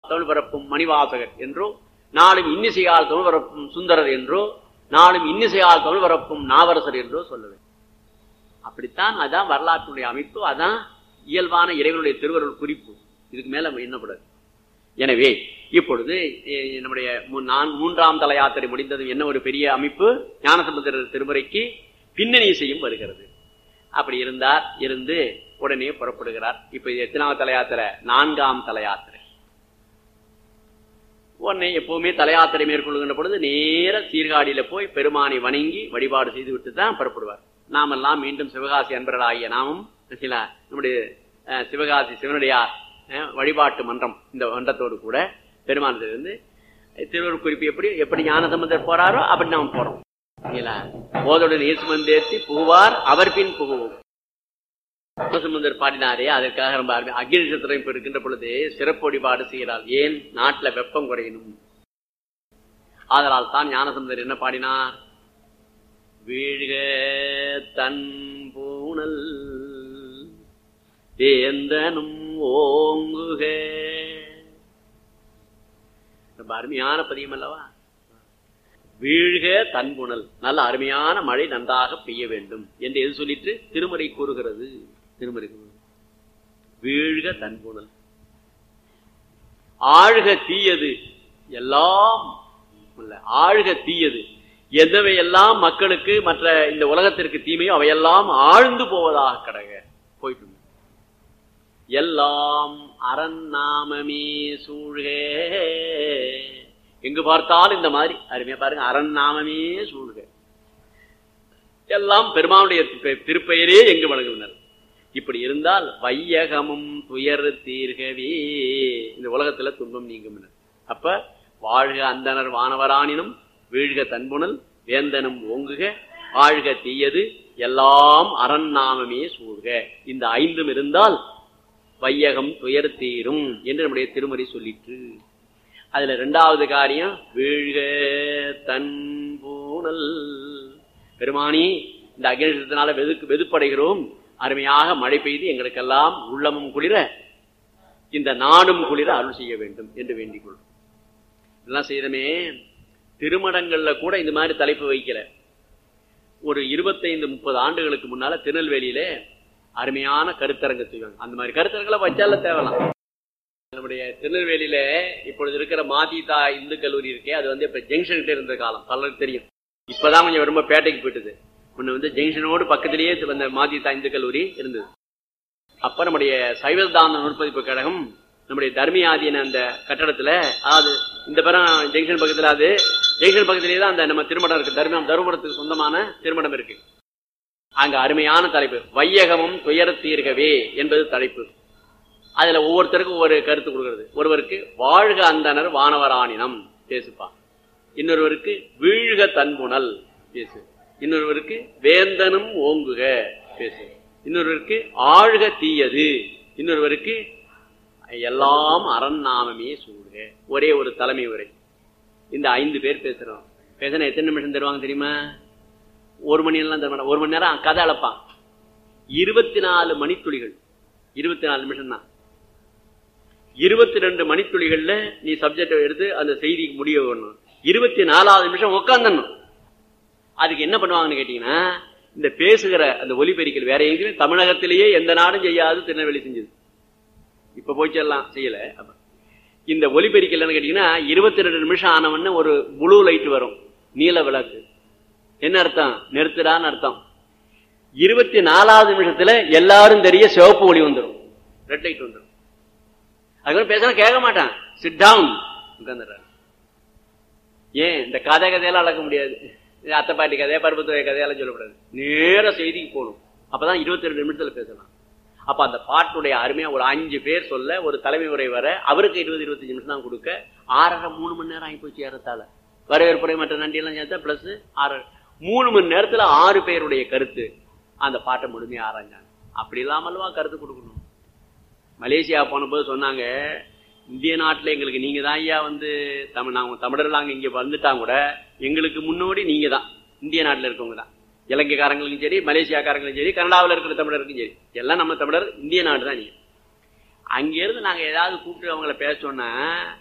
தமிழ் பரப்பும் மணிவாசகர் என்றோ நாளும் இன்னிசையால் தமிழ் பரப்பும் சுந்தரர் என்றோ நாளும் இன்னிசையால் தமிழ் பரப்பும் நாவரசர் என்றோ சொல்லுவேன் அப்படித்தான் அதான் வரலாற்றுடைய அமைப்பு அதான் இயல்பான இறைவனுடைய திருவருள் குறிப்பு இதுக்கு மேல என்னப்படாது எனவே இப்பொழுது எ- நம்முடைய மூ- நான் மூன்றாம் தல யாத்திரை முடிந்தது என்ன ஒரு பெரிய அமைப்பு ஞானசமுத்திரர் திருமுறைக்கு பின்னணி இசையும் வருகிறது அப்படி இருந்தார் இருந்து உடனே புறப்படுகிறார் இப்ப இது எத்தனாவது தல யாத்திரை நான்காம் தல யாத்திரை உடனே எப்பவுமே தல யாத்திரை மேற்கொள்கின்ற பொழுது நேர சீர்காழியில போய் பெருமானை வணங்கி வழிபாடு செய்து விட்டு தான் புறப்படுவார் நாமெல்லாம் மீண்டும் சிவகாசி அன்பர்களாகிய நாமும் சில நம்முடைய அஹ், சிவகாசி சிவனுடையார் அஹ், வழிபாட்டு மன்றம் இந்த மன்றத்தோடு கூட பெருமானத்திலிருந்து திருவள்ளுவர் குறிப்பு எப்படி எப்படி ஞான சம்பந்தர் போறாரோ அப்படி நாம் போறோம் இல்லைங்களா போதோடு நேசு மந்தேத்தி புகுவார் அவர் பின் புகுவோம் சம்பந்தர் பாடினாரே அதற்காக ரொம்ப அருமை அக்னி நட்சத்திரம் இப்ப இருக்கின்ற பொழுது சிறப்பு வழிபாடு செய்கிறார் ஏன் நாட்டுல வெப்பம் குறையணும் ஆதலால் தான் ஞானசம்பந்தர் என்ன பாடினார் வீழ்க தன் பூணல் வேந்தனும் ஓங்குக ரொம்ப அருமையான பதியம் அல்லவா வீழ்க தன்புணல் நல்ல அருமையான மழை நன்றாக பெய்ய வேண்டும் என்று எது சொல்லிட்டு திருமறை கூறுகிறது திருமறை கூறுகிறது. வீழ்க தன்புணல் ஆழ்க தீயது எல்லாம் இல்ல ஆழ்க தீயது எதவை எல்லாம் மக்களுக்கு மற்ற இந்த உலகத்திற்கு தீமையோ அவையெல்லாம் ஆழ்ந்து போவதாக கடக போயிட்டு இருந்தது. எல்லாம் அரண் நாமமே சூழ்க எங்கு பார்த்தாலும் இந்த மாதிரி அருமையா பாருங்க அரண் நாமமே சூழ்க எல்லாம் பெருமானுடைய தி- திருப்பெயரே எங்கு வழங்குகின்றனர் இப்படி இருந்தால் வையகமும் துயர் தீர்கவே இந்த உலகத்துல துன்பம் நீங்கும் அப்ப வாழ்க அந்தனர் வானவரானினும் வீழ்க தன்புணல் வேந்தனும் ஓங்குக வாழ்க தீயது எல்லாம் அரண் நாமமே சூழ்க இந்த ஐந்தும் இருந்தால் வையகம் துயர் தீரும் என்று நம்முடைய திருமறை சொல்லிற்று அதுல இரண்டாவது காரியம் வீழ்க தன் பூணல் பெருமானி இந்த அக்னிஷத்தினால வெதுக்கு வெதுப்படைகிறோம் அருமையாக மழை பெய்து எங்களுக்கெல்லாம் உள்ளமும் குளிர இந்த நாடும் குளிர அருள் செய்ய வேண்டும் என்று வேண்டிக் கொள்றோம் இதெல்லாம் செய்தமே திருமடங்கள்ல கூட இந்த மாதிரி தலைப்பு வைக்கல ஒரு இருபத்தைந்து முப்பது ஆண்டுகளுக்கு முன்னால திருநெல்வேலியில அருமையான கருத்தரங்கு செய்வாங்க அந்த மாதிரி கருத்தரங்களை வச்சால தேவலாம் நம்முடைய திருநெல்வேலியில இப்பொழுது இருக்கிற மாதிதா இந்து கல்லூரி இருக்கே அது வந்து இப்ப ஜங்ஷன் கிட்ட இருந்த காலம் பலருக்கு தெரியும் இப்பதான் கொஞ்சம் ரொம்ப பேட்டைக்கு போயிட்டது முன்ன வந்து ஜங்ஷனோடு பக்கத்திலேயே வந்த மாதிதா இந்து கல்லூரி இருந்தது அப்ப நம்முடைய சைவதாந்த நூற்பதிப்பு கழகம் நம்முடைய தர்மியாதீன அந்த கட்டடத்துல அதாவது இந்த பக்கம் ஜங்ஷன் பக்கத்துல அது ஜங்ஷன் பக்கத்திலேயே தான் அந்த நம்ம திருமணம் இருக்கு தர்மம் தருமபுரத்துக்கு சொந்தமான திருமணம் இருக்கு அங்க அருமையான தலைப்பு வையகமும் துயர தீர்கவே என்பது தலைப்பு அதுல ஒவ்வொருத்தருக்கும் ஒவ்வொரு கருத்து கொடுக்கிறது ஒருவருக்கு வாழ்க அந்தனர் வானவராணினம் பேசுப்பா இன்னொருவருக்கு வீழ்க தன்புணல் பேசு இன்னொருவருக்கு வேந்தனும் ஓங்குக பேசு இன்னொருவருக்கு ஆழ்க தீயது இன்னொருவருக்கு எல்லாம் அரண் நாமமே சூழ்க ஒரே ஒரு தலைமை உரை இந்த ஐந்து பேர் பேசுறோம் பேசினா எத்தனை நிமிஷம் தருவாங்க தெரியுமா ஒரு மணி எல்லாம் தர மாட்டான் ஒரு மணி நேரம் கதை அளப்பான் இருபத்தி நாலு மணித்துளிகள் இருபத்தி நாலு நிமிஷம் தான் இருபத்தி ரெண்டு மணித்துளிகள்ல நீ சப்ஜெக்ட் எடுத்து அந்த செய்திக்கு முடிய வரணும் இருபத்தி நாலாவது நிமிஷம் உட்காந்துடணும் அதுக்கு என்ன பண்ணுவாங்கன்னு கேட்டீங்கன்னா இந்த பேசுகிற அந்த ஒலிபெருக்கல் வேற எங்கேயுமே தமிழகத்திலேயே எந்த நாடும் செய்யாது திருநெல்வேலி செஞ்சது இப்ப போய்ச்செல்லாம் செய்யல அப்ப இந்த ஒலிபெருக்கல் என்னன்னு கேட்டீங்கன்னா இருபத்தி ரெண்டு நிமிஷம் ஆனவொன்னு ஒரு ப்ளூ லைட் வரும் நீல விளக்கு என்ன அர்த்தம் நிறுத்துடான்னு அர்த்தம் இருபத்தி நாலாவது நிமிஷத்துல எல்லாரும் தெரிய சிவப்பு ஒளி வந்துடும் ரெட் லைட் வந்துடும் அதுக்கு பேசினா கேட்க மாட்டான் சிட் டவுன் உட்காந்துடுறாரு ஏன் இந்த கதை கதையெல்லாம் அளக்க முடியாது இது அத்தை பாட்டி கதையா பருப்பத்துறை கதையெல்லாம் சொல்லக்கூடாது நேர செய்திக்கு போகணும் அப்பதான் இருபத்தி ரெண்டு நிமிஷத்துல பேசலாம் அப்ப அந்த பாட்டுடைய அருமையா ஒரு அஞ்சு பேர் சொல்ல ஒரு தலைமை உரை வர அவருக்கு இருபது இருபத்தஞ்சு நிமிஷம் தான் கொடுக்க ஆறரை மூணு மணி நேரம் ஆகி போச்சு ஏறத்தால வரவேற்புரை மற்ற நன்றி எல்லாம் சேர்த்தா பிளஸ் ஆறு மூணு மணி நேரத்துல ஆறு பேருடைய கருத்து அந்த பாட்டை முழுமையா ஆராய்ஞ்சாங்க அப்படி இல்லாமல்வா கருத்து கொடுக்கணும் மலேசியா போனபோது சொன்னாங்க இந்திய நாட்டுல எங்களுக்கு நீங்க தான் ஐயா வந்து தமிழ் நாங்க தமிழர்கள் அங்க இங்க வந்துட்டாங்க கூட எங்களுக்கு முன்னோடி நீங்க தான் இந்திய நாட்டுல இருக்கவங்க தான் இலங்கைக்காரங்களுக்கும் சரி மலேசியாக்காரங்களுக்கும் சரி கனடாவில் இருக்கிற தமிழருக்கும் சரி எல்லாம் நம்ம தமிழர் இந்திய நாடு தான் நீங்க அங்கிருந்து நாங்க ஏதாவது கூப்பிட்டு அவங்கள பேச சொன்னா